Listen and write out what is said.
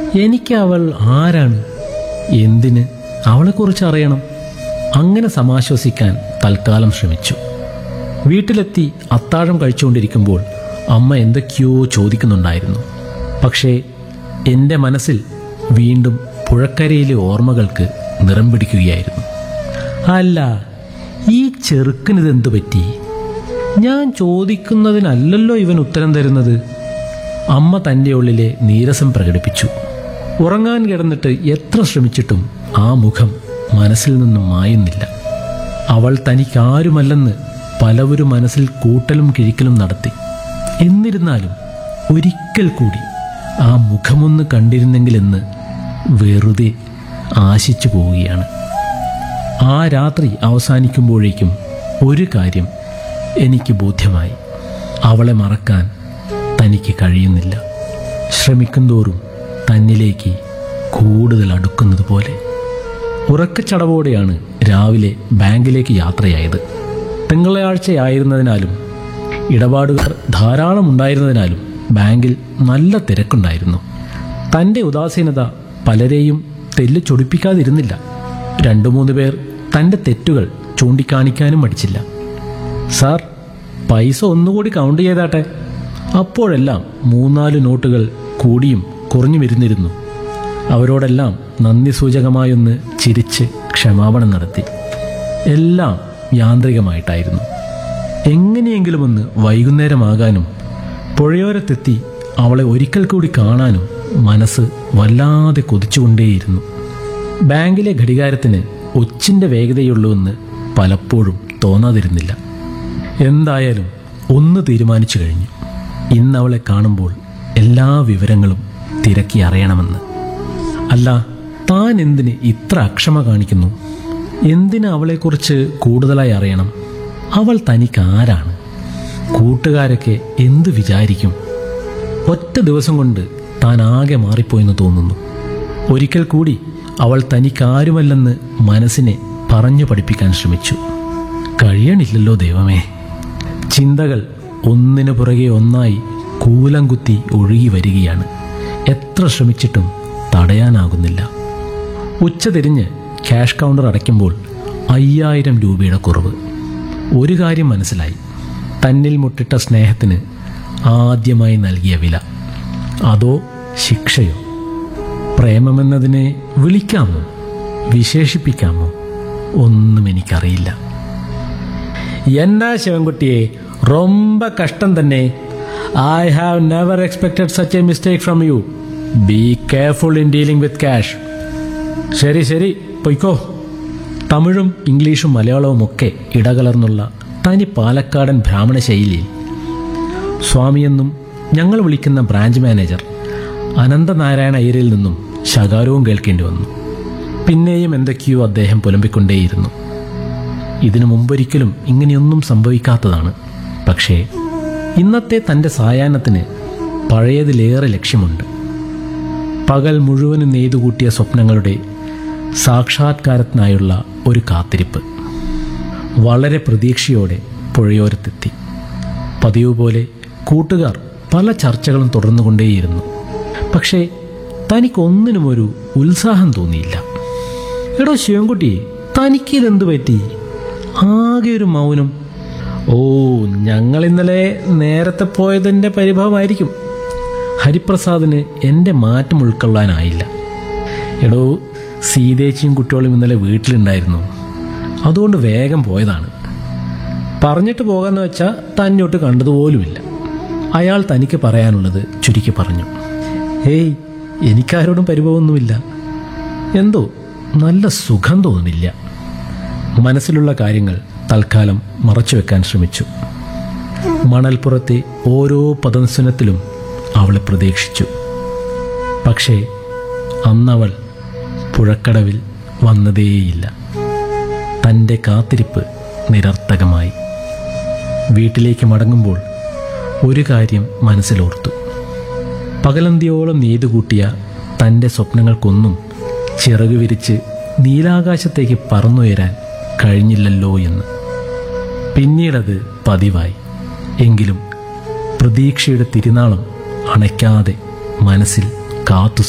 എനിക്ക് അവൾ ആരാണ് എന്തിന് അവളെക്കുറിച്ച് അറിയണം അങ്ങനെ സമാശ്വസിക്കാൻ തൽക്കാലം ശ്രമിച്ചു വീട്ടിലെത്തി അത്താഴം കഴിച്ചുകൊണ്ടിരിക്കുമ്പോൾ അമ്മ എന്തൊക്കെയോ ചോദിക്കുന്നുണ്ടായിരുന്നു പക്ഷേ എൻ്റെ മനസ്സിൽ വീണ്ടും പുഴക്കരയിലെ ഓർമ്മകൾക്ക് നിറം പിടിക്കുകയായിരുന്നു അല്ല ഈ ചെറുക്കനിതെന്തു പറ്റി ഞാൻ ചോദിക്കുന്നതിനല്ലല്ലോ ഇവൻ ഉത്തരം തരുന്നത് അമ്മ തൻ്റെ ഉള്ളിലെ നീരസം പ്രകടിപ്പിച്ചു ഉറങ്ങാൻ കിടന്നിട്ട് എത്ര ശ്രമിച്ചിട്ടും ആ മുഖം മനസ്സിൽ നിന്നും മായുന്നില്ല അവൾ തനിക്കാരുമല്ലെന്ന് പലവരും മനസ്സിൽ കൂട്ടലും കിഴിക്കലും നടത്തി എന്നിരുന്നാലും ഒരിക്കൽ കൂടി ആ മുഖമൊന്ന് കണ്ടിരുന്നെങ്കിലെന്ന് വെറുതെ ആശിച്ചു പോവുകയാണ് ആ രാത്രി അവസാനിക്കുമ്പോഴേക്കും ഒരു കാര്യം എനിക്ക് ബോധ്യമായി അവളെ മറക്കാൻ തനിക്ക് കഴിയുന്നില്ല ശ്രമിക്കുന്തോറും തന്നിലേക്ക് കൂടുതൽ അടുക്കുന്നത് പോലെ ഉറക്കച്ചടവോടെയാണ് രാവിലെ ബാങ്കിലേക്ക് യാത്രയായത് തിങ്കളാഴ്ചയായിരുന്നതിനാലും ഇടപാടുകാർ ധാരാളം ഉണ്ടായിരുന്നതിനാലും ബാങ്കിൽ നല്ല തിരക്കുണ്ടായിരുന്നു തൻ്റെ ഉദാസീനത പലരെയും തെല്ല് ചൊടിപ്പിക്കാതിരുന്നില്ല രണ്ടു മൂന്ന് പേർ തൻ്റെ തെറ്റുകൾ ചൂണ്ടിക്കാണിക്കാനും മടിച്ചില്ല സാർ പൈസ ഒന്നുകൂടി കൗണ്ട് ചെയ്താട്ടെ അപ്പോഴെല്ലാം മൂന്നാല് നോട്ടുകൾ കൂടിയും കുറഞ്ഞു വരുന്നിരുന്നു അവരോടെല്ലാം നന്ദി സൂചകമായൊന്ന് ചിരിച്ച് ക്ഷമാപണം നടത്തി എല്ലാം യാന്ത്രികമായിട്ടായിരുന്നു എങ്ങനെയെങ്കിലും ഒന്ന് വൈകുന്നേരമാകാനും പുഴയോരത്തെത്തി അവളെ ഒരിക്കൽ കൂടി കാണാനും മനസ്സ് വല്ലാതെ കൊതിച്ചുകൊണ്ടേയിരുന്നു ബാങ്കിലെ ഘടികാരത്തിന് ഒച്ചിൻ്റെ വേഗതയുള്ളൂവെന്ന് പലപ്പോഴും തോന്നാതിരുന്നില്ല എന്തായാലും ഒന്ന് തീരുമാനിച്ചു കഴിഞ്ഞു ഇന്ന് അവളെ കാണുമ്പോൾ എല്ലാ വിവരങ്ങളും തിരക്കി അറിയണമെന്ന് അല്ല താൻ എന്തിന് ഇത്ര അക്ഷമ കാണിക്കുന്നു എന്തിന് അവളെക്കുറിച്ച് കൂടുതലായി അറിയണം അവൾ തനിക്ക് ആരാണ് കൂട്ടുകാരൊക്കെ എന്തു വിചാരിക്കും ഒറ്റ ദിവസം കൊണ്ട് താൻ ആകെ മാറിപ്പോയെന്ന് തോന്നുന്നു ഒരിക്കൽ കൂടി അവൾ തനിക്കാരുമല്ലെന്ന് മനസ്സിനെ പറഞ്ഞു പഠിപ്പിക്കാൻ ശ്രമിച്ചു കഴിയണില്ലല്ലോ ദൈവമേ ചിന്തകൾ ഒന്നിനു പുറകെ ഒന്നായി കൂലം കുത്തി ഒഴുകി വരികയാണ് എത്ര ശ്രമിച്ചിട്ടും തടയാനാകുന്നില്ല ഉച്ചതിരിഞ്ഞ് ക്യാഷ് കൗണ്ടർ അടയ്ക്കുമ്പോൾ അയ്യായിരം രൂപയുടെ കുറവ് ഒരു കാര്യം മനസ്സിലായി തന്നിൽ മുട്ടിട്ട സ്നേഹത്തിന് ആദ്യമായി നൽകിയ വില അതോ ശിക്ഷയോ പ്രേമമെന്നതിനെ വിളിക്കാമോ വിശേഷിപ്പിക്കാമോ ഒന്നും എനിക്കറിയില്ല എന്നാ ശിവൻകുട്ടിയെ ரொம்ப കഷ്ടം തന്നെ I have never expected such a mistake from you be careful in dealing with cash ശരി ശരി പൊയ്ക്കോ തമിഴും ഇംഗ്ലീഷും മലയാളവും ഒക്കെ ഇടകലർന്നുള്ള തനി പാലക്കാടൻ ബ്രാഹ്മണ ശൈലിയിൽ സ്വാമിയെന്നും ഞങ്ങൾ വിളിക്കുന്ന ബ്രാഞ്ച് മാനേജർ അനന്തനാരായണ അയ്യരിൽ നിന്നും ശകാരവും കേൾക്കേണ്ടി വന്നു പിന്നെയും എന്തൊക്കെയോ അദ്ദേഹം പുലമ്പിക്കൊണ്ടേയിരുന്നു ഇതിനു മുമ്പൊരിക്കലും ഇങ്ങനെയൊന്നും സംഭവിക്കാത്തതാണ് പക്ഷേ ഇന്നത്തെ തൻ്റെ സായാഹ്നത്തിന് പഴയതിലേറെ ലക്ഷ്യമുണ്ട് പകൽ മുഴുവനും നെയ്തുകൂട്ടിയ സ്വപ്നങ്ങളുടെ സാക്ഷാത്കാരത്തിനായുള്ള ഒരു കാത്തിരിപ്പ് വളരെ പ്രതീക്ഷയോടെ പുഴയോരത്തെത്തി പതിവ് പോലെ കൂട്ടുകാർ പല ചർച്ചകളും തുടർന്നുകൊണ്ടേയിരുന്നു പക്ഷേ തനിക്കൊന്നിനും ഒരു ഉത്സാഹം തോന്നിയില്ല എടോ ശിവൻകുട്ടി തനിക്കിതെന്തു പറ്റി ആകെ ഒരു മൗനം ഓ ഞങ്ങൾ ഇന്നലെ നേരത്തെ പോയതിൻ്റെ പരിഭവമായിരിക്കും ഹരിപ്രസാദിന് എൻ്റെ മാറ്റം ഉൾക്കൊള്ളാനായില്ല എടോ സീതേച്ചിയും കുട്ടികളും ഇന്നലെ വീട്ടിലുണ്ടായിരുന്നു അതുകൊണ്ട് വേഗം പോയതാണ് പറഞ്ഞിട്ട് പോകാന്ന് വെച്ചാൽ തന്നോട്ട് കണ്ടതുപോലുമില്ല അയാൾ തനിക്ക് പറയാനുള്ളത് ചുരുക്കി പറഞ്ഞു ഏയ് എനിക്കാരോടും പരിഭവമൊന്നുമില്ല എന്തോ നല്ല സുഖം തോന്നുന്നില്ല മനസ്സിലുള്ള കാര്യങ്ങൾ തൽക്കാലം മറച്ചു വെക്കാൻ ശ്രമിച്ചു മണൽപ്പുറത്തെ ഓരോ പദംസുനത്തിലും അവളെ പ്രതീക്ഷിച്ചു പക്ഷേ അന്നവൾ പുഴക്കടവിൽ വന്നതേയില്ല തൻ്റെ കാത്തിരിപ്പ് നിരർത്ഥകമായി വീട്ടിലേക്ക് മടങ്ങുമ്പോൾ ഒരു കാര്യം മനസ്സിലോർത്തു പകലന്തിയോളം നെയ്തുകൂട്ടിയ തൻ്റെ സ്വപ്നങ്ങൾക്കൊന്നും ചിറകു വിരിച്ച് നീലാകാശത്തേക്ക് പറന്നുയരാൻ കഴിഞ്ഞില്ലല്ലോ എന്ന് പിന്നീടത് പതിവായി എങ്കിലും പ്രതീക്ഷയുടെ തിരുനാളം അണയ്ക്കാതെ മനസ്സിൽ കാത്തു